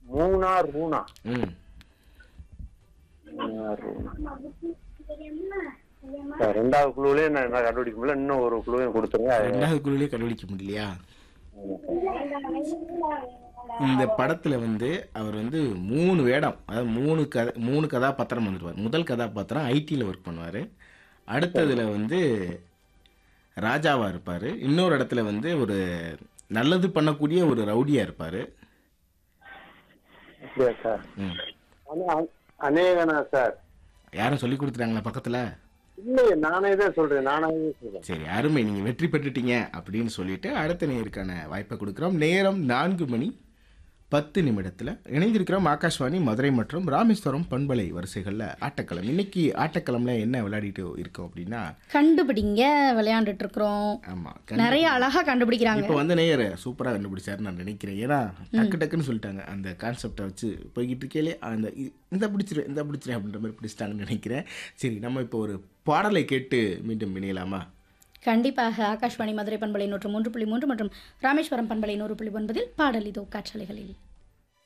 மூணார் ரூனா ம் மூணார் ரூனா சார் ரெண்டாவது குழுவிலே நான் என்ன கண்டுபிடிக்க முடியல இன்னும் ஒரு குழுவையும் கொடுத்துருங்க அது ரெண்டாவது குழுவிலே கண்டுபிடிக்க முடியலையா இந்த படத்துல வந்து அவர் வந்து மூணு வேடம் அதாவது மூணு கதை மூணு கதாபாத்திரம் வந்துருவார் முதல் கதாபாத்திரம் ஐடியில் ஒர்க் பண்ணுவார் அடுத்ததுல வந்து ராஜாவா இருப்பார் இன்னொரு இடத்துல வந்து ஒரு நல்லது பண்ணக்கூடிய ஒரு ரவுடியா இருப்பார் அப்படியா சார் ம் ஆனா, அநேகனா சார் யாரும் சொல்லி கொடுத்துட்டாங்களா பக்கத்துல இல்லையே நானே தான் சொல்றேன் நானாவே சொல்றேன் சரி அருமை நீங்கள் வெற்றி பெற்றுட்டீங்க அப்படின்னு சொல்லிட்டு அடுத்த நேருக்கான வாய்ப்பை கொடுக்குறோம் நேரம் நான்கு மணி பத்து நிமிடத்தில் இணைந்திருக்கிறோம் ஆகாஷ்வாணி மதுரை மற்றும் ராமேஸ்வரம் பண்பலை வரிசைகளில் ஆட்டக்களம் இன்னைக்கு ஆட்டக்களம்ல என்ன விளையாடிட்டு இருக்கோம் அப்படின்னா கண்டுபிடிங்க விளையாண்டுட்டு இருக்கிறோம் ஆமாம் நிறைய அழகா கண்டுபிடிக்கிறாங்க இப்போ வந்து நேயர் சூப்பராக கண்டுபிடிச்சாருன்னு நான் நினைக்கிறேன் ஏன்னா டக்கு டக்குன்னு சொல்லிட்டாங்க அந்த கான்செப்டை வச்சு போய்கிட்டு இருக்கேலே அந்த இ- இந்த பிடிச்சிரு இந்த பிடிச்சிரு அப்படின்ற மாதிரி பிடிச்சிட்டாங்கன்னு நினைக்கிறேன் சரி நம்ம இப்போ ஒரு பாடலை கேட்டு மீண்டும் இணையலாமா கண்டிப்பாக ஆகாஷ்வாணி மதுரை பண்பலை நூற்று மூன்று புள்ளி மூன்று மற்றும் ராமேஸ்வரம் பண்பலை நூறு புள்ளி ஒன்பதில் பாடல் இதோ காற்றலைகளில்